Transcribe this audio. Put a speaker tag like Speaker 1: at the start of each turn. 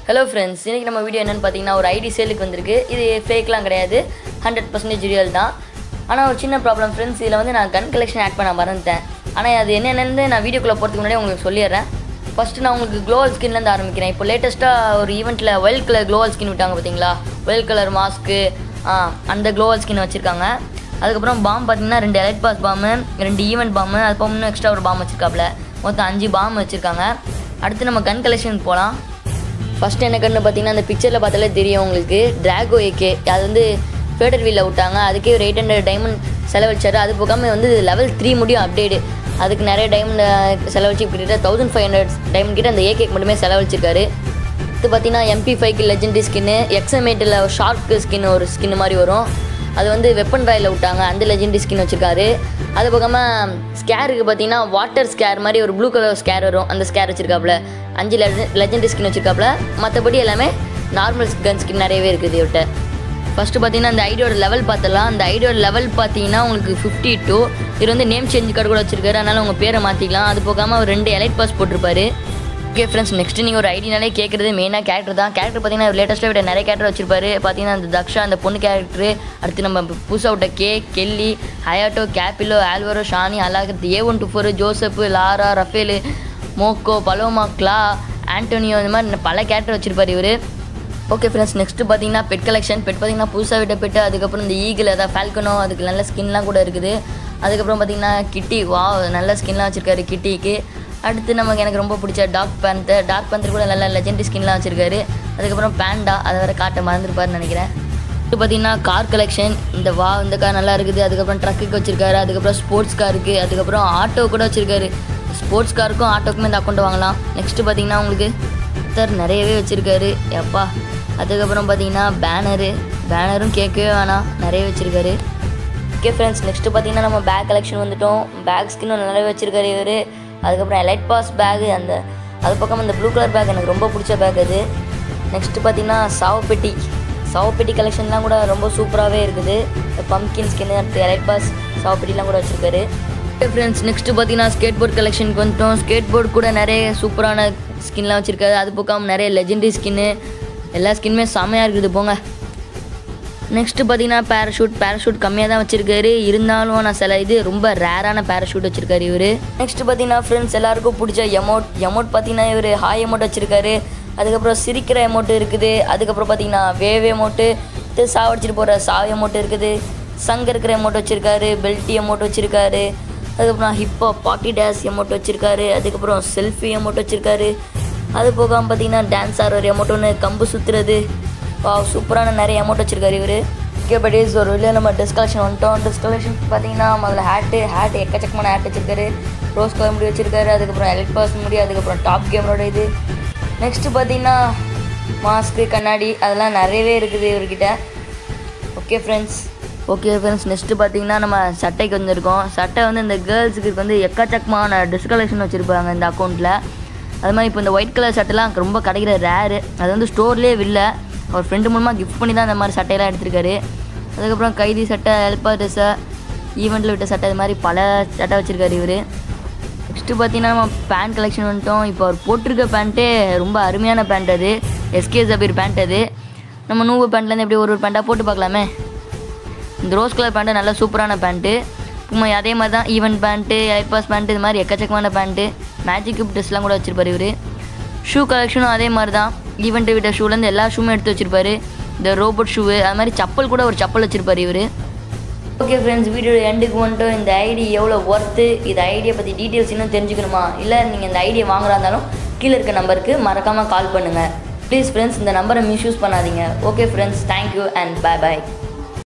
Speaker 1: hello friends இன்றைக்கி நம்ம video என்னென்னு பார்த்தீங்கன்னா ஒரு ஐடி சேலுக்கு வந்திருக்கு இது ஃபேக்லாம் கிடையாது ஹண்ட்ரட் பர்சன்டேஜ் ரியல் தான் ஆனால் ஒரு சின்ன ப்ராப்ளம் ஃப்ரெண்ட்ஸ் இதில் வந்து நான் கன் கலெக்ஷன் ஆட் பண்ண மறந்துட்டேன் ஆனால் அது என்னென்னு நான் வீடியோக்குள்ளே போகிறதுக்கு முன்னாடி உங்களுக்கு சொல்லிடுறேன் ஃபஸ்ட்டு நான் உங்களுக்கு க்ளோவல் ஸ்கின்லேருந்து ஆரம்பிக்கிறேன் இப்போ லேட்டஸ்ட்டாக ஒரு ஈவெண்ட்டில் ஒயில்ட் கலர் க்ளோவல் ஸ்கின் விட்டாங்க பார்த்தீங்களா ஒயில்ட் கலர் மாஸ்க்கு அந்த க்ளோவல் ஸ்கின் வச்சுருக்காங்க அதுக்கப்புறம் பாம் பார்த்தீங்கன்னா ரெண்டு எலைட் பாஸ் பாம்பு ரெண்டு ஈவெண்ட் பாம்பு அது போக இன்னும் எக்ஸ்ட்ரா ஒரு பாம் வச்சிருக்காப்புல மொத்தம் அஞ்சு பாம் வச்சுருக்காங்க அடுத்து நம்ம கன் கலெக்ஷனுக்கு போகலாம் ஃபஸ்ட் என்ன கண்ணு பார்த்தீங்கன்னா அந்த பிக்சரில் பார்த்தாலே தெரியும் உங்களுக்கு டிராகோ ஏகே அது வந்து ஃபேடர் வீலில் விட்டாங்க அதுக்கே ஒரு எயிட் ஹண்ட்ரட் டைமண்ட் செலவழிச்சாரு அது போகாமல் வந்து லெவல் த்ரீ முடியும் அப்டேடு அதுக்கு நிறைய டைமண்ட் செலவழிச்சு கிட்ட தௌசண்ட் ஃபைவ் ஹண்ட்ரட் டைமண்ட் கிட்ட அந்த ஏகேக்கு மட்டுமே செலவழிச்சிருக்காரு இது பார்த்தீங்கன்னா எம்பி ஃபைவ்க்கு லெஜெண்டரி ஸ்கின்னு எக்ஸமேட்டில் ஷார்க்கு ஸ்கின் ஒரு ஸ்கின் மாதிரி வரும் அது வந்து வெப்பன் ராயில் விட்டாங்க அந்த லெஜெண்டரி ஸ்கின் வச்சுருக்காரு அது போகாமல் ஸ்கேருக்கு பார்த்தீங்கன்னா வாட்டர் ஸ்கேர் மாதிரி ஒரு ப்ளூ கலர் ஸ்கேர் வரும் அந்த ஸ்கேர் வச்சுருக்காப்புல அஞ்சு லெஜெண்டரி ஸ்கின் வச்சுருக்காப்புல மற்றபடி எல்லாமே நார்மல் கன் ஸ்கின் நிறையவே இருக்குது இவர்கிட்ட ஃபஸ்ட்டு பார்த்தீங்கன்னா அந்த ஐடியோட லெவல் பார்த்தலாம் அந்த ஐடியோட லெவல் பார்த்தீங்கன்னா உங்களுக்கு ஃபிஃப்டி டூ இது வந்து நேம் சேஞ்ச் கார்டு கூட வச்சிருக்காரு அதனால் உங்கள் பேரை மாற்றிக்கலாம் அது போகாமல் அவர் ரெண்டு எலைட் பாஸ் போட்டிருப்பாரு ஓகே ஃப்ரெண்ட்ஸ் நெக்ஸ்ட் நீங்கள் ஒரு ஐடினாலே கேட்குறது மெயினாக கேரக்டர் தான் கேரக்டர் பார்த்தீங்கன்னா லேட்டஸ்ட்டாக விட நிறைய கேரக்டர் வச்சிருப்பாரு பார்த்தீங்கன்னா அந்த தக்ஷா அந்த பொண்ணு கேரக்டர் அடுத்து நம்ம புதுசாக விட்ட K Kelly Hayato Kapella Alvaro Shani அலாகத் A one two four Joseph Laura Rafael Moco Paloma Kla Antonio இந்த மாதிரி பல கேரக்டர் வச்சிருப்பாரு இவர் ஓகே ஃப்ரெண்ட்ஸ் நெக்ஸ்ட்டு பார்த்தீங்கன்னா பெட் கலெக்ஷன் பெட் பார்த்தீங்கன்னா புதுசாக விட்ட பெட்டு அதுக்கப்புறம் இந்த ஈகிள் அதாவது ஃபால்கனோ அதுக்கு நல்ல ஸ்கின்லாம் கூட இருக்குது அதுக்கப்புறம் பார்த்தீங்கன்னா கிட்டி வா நல்ல ஸ்கின்லாம் வச்சுருக்காரு கிட்டிக்கு அடுத்து நமக்கு எனக்கு ரொம்ப பிடிச்ச டார்க் பேந்தர் டார்க் பேந்தர் கூட நல்ல லெஜெண்டரி ஸ்கின்லாம் வச்சுருக்காரு அதுக்கப்புறம் பேண்டா அதை வேறு காட்ட மறந்துருப்பாருன்னு நினைக்கிறேன் இது பார்த்தீங்கன்னா கார் கலெக்ஷன் இந்த வா இந்த கார் நல்லா இருக்குது அதுக்கப்புறம் ட்ரக்குக்கு வச்சிருக்காரு அதுக்கப்புறம் ஸ்போர்ட்ஸ் காருக்கு அதுக்கப்புறம் ஆட்டோ கூட வச்சிருக்காரு ஸ்போர்ட்ஸ் காருக்கும் ஆட்டோக்குமே இந்த அக்கௌண்ட் வாங்கலாம் நெக்ஸ்ட்டு பார்த்தீங்கன்னா உங்களுக்கு சார் நிறையவே வச்சுருக்காரு எப்பா அதுக்கப்புறம் பார்த்தீங்கன்னா பேனரு பேனரும் கேட்கவே வேணாம் நிறைய வச்சுருக்காரு ஓகே ஃப்ரெண்ட்ஸ் நெக்ஸ்ட்டு பார்த்தீங்கன்னா நம்ம பேக் கலெக்ஷன் வந்துட்டோம் பேக் ஸ்கின்னும் நிறைய வச்சுருக்காரு இவர் அதுக்கப்புறம் எலைட் பாஸ் பேகு அந்த அது பக்கம் அந்த ப்ளூ கலர் பேக் எனக்கு ரொம்ப பிடிச்ச பேக் அது நெக்ஸ்ட்டு பார்த்தீங்கன்னா சாவப்பெட்டி சாவப்பெட்டி கலெக்ஷன்லாம் கூட ரொம்ப சூப்பராகவே இருக்குது பம்கின் ஸ்கின்னு அடுத்து எலைட் பாஸ் சாவப்பெட்டிலாம் கூட வச்சுருக்காரு ஓகே ஃப்ரெண்ட்ஸ் நெக்ஸ்ட்டு பார்த்தீங்கன்னா ஸ்கேட் போர்ட் கலெக்ஷனுக்கு வந்துட்டோம் ஸ்கேட் போர்டு கூட நிறைய சூப்பரான ஸ்கின்லாம் வச்சுருக்காரு அது பக்கம் நிறைய லெஜெண்டரி ஸ்கின்னு எல்லா ஸ்கின்னுமே செமையாக இருக்குது போங்க நெக்ஸ்ட்டு பார்த்தீங்கன்னா பேராஷூட் பேராஷூட் கம்மியாக தான் வச்சிருக்காரு இருந்தாலும் நான் சில இது ரொம்ப ரேரான பேராஷூட் வச்சிருக்காரு இவர் நெக்ஸ்ட்டு பார்த்தீங்கன்னா ஃப்ரெண்ட்ஸ் எல்லாருக்கும் பிடிச்ச எமௌண்ட் எமௌண்ட் பார்த்தீங்கன்னா இவர் ஹாய் எமௌண்ட் வச்சிருக்காரு அதுக்கப்புறம் சிரிக்கிற எமௌண்ட் இருக்குது அதுக்கப்புறம் பார்த்தீங்கன்னா வேவ் எமௌண்ட்டு இது சாவடிச்சிட்டு போகிற சாவ் எமௌண்ட் இருக்குது சங்க இருக்கிற எமௌண்ட் வச்சிருக்காரு பெல்ட்டி எமௌண்ட் வச்சிருக்காரு அதுக்கப்புறம் ஹிப்போ பாக்கி டேஸ் எமௌண்ட் வச்சிருக்காரு அதுக்கப்புறம் செல்ஃபி எமௌண்ட் வச்சிருக்காரு அது போகாமல் பார்த்தீங்கன்னா டான்ஸ் ஆடுற எமௌண்ட் ஒன்று கம்பு சுற்றுறது வா சூப்பரான நிறைய அமௌண்ட் வச்சிருக்காரு இவர் ஓகே படிஸ் ஒரு வெளியே நம்ம ட்ரெஸ் கலெக்ஷன் வந்துட்டோம் ட்ரெஸ் கலெக்ஷன் பார்த்தீங்கன்னா முதல்ல ஹேட்டு ஹேட் எக்கச்சக்கமான ஹேட் வச்சிருக்காரு ரோஸ் கலர் முடி வச்சிருக்காரு அதுக்கப்புறம் எலக்ட் பாஸ் முடி அதுக்கப்புறம் டாப் கேமரோட இது நெக்ஸ்ட்டு பார்த்தீங்கன்னா மாஸ்க்கு கண்ணாடி அதெல்லாம் நிறையவே இருக்குது இவர்கிட்ட okay friends okay friends next பார்த்தீங்கன்னா நம்ம சட்டைக்கு வந்திருக்கோம் சட்டை வந்து இந்த கேர்ள்ஸுக்கு வந்து எக்கச்சக்கமான ட்ரெஸ் கலெக்ஷன் வச்சுருப்பாங்க இந்த அக்கௌண்ட்டில் அது மாதிரி இப்போ இந்த ஒயிட் கலர் சட்டைலாம் ரொம்ப கிடைக்கிற ரேரு அது வந்து ஸ்டோர்லேயே இல்லை அவர் ஃப்ரெண்டு மூலமாக கிஃப்ட் பண்ணி தான் இந்த மாதிரி சட்டையெல்லாம் எடுத்திருக்காரு அதுக்கப்புறம் கைதி சட்டை ஹெல்ப்பர் ட்ரெஸ்ஸை ஈவெண்ட்டில் விட்ட சட்டை இது மாதிரி பல சட்டை வச்சுருக்காரு இவர் நெக்ஸ்ட்டு பார்த்தீங்கன்னா நம்ம பேண்ட் கலெக்ஷன் வந்துட்டோம் இப்போ அவர் போட்டிருக்க பேண்ட்டே ரொம்ப அருமையான பேண்ட் அது எஸ்கே ஜபீர் பேண்ட் அது நம்ம நூவு பேண்ட்லேருந்து எப்படி ஒரு ஒரு பேண்ட்டாக போட்டு பார்க்கலாமே இந்த ரோஸ் கலர் பேண்ட்டு நல்ல சூப்பரான பேண்ட்டு சும்மா அதே மாதிரி தான் ஈவெண்ட் பேண்ட்டு ஐபாஸ் பேண்ட்டு இது மாதிரி எக்கச்சக்கமான பேண்ட்டு மேஜிக் ட்ரெஸ்லாம் கூட வச்சிருப்பாரு இவர் ஷூ கலெக்ஷனும் அதே மாதிரி தான் ஈவெண்ட் விட்ட ஷூலேருந்து எல்லா ஷூமே எடுத்து வச்சிருப்பாரு இந்த ரோபோட் ஷூவு அது மாதிரி சப்பல் கூட ஒரு சப்பல் வச்சிருப்பாரு இவர் ஓகே ஃப்ரெண்ட்ஸ் வீடியோ எண்டுக்கு வந்துட்டு இந்த ஐடி எவ்வளோ ஒர்த்து இது ஐடியை பற்றி டீட்டெயில்ஸ் இன்னும் தெரிஞ்சுக்கணுமா இல்லை நீங்கள் இந்த ஐடியை வாங்குறா இருந்தாலும் கீழே இருக்க நம்பருக்கு மறக்காமல் கால் பண்ணுங்கள் ப்ளீஸ் ஃப்ரெண்ட்ஸ் இந்த நம்பரை மிஸ்யூஸ் பண்ணாதீங்க okay friends thank you and bye bye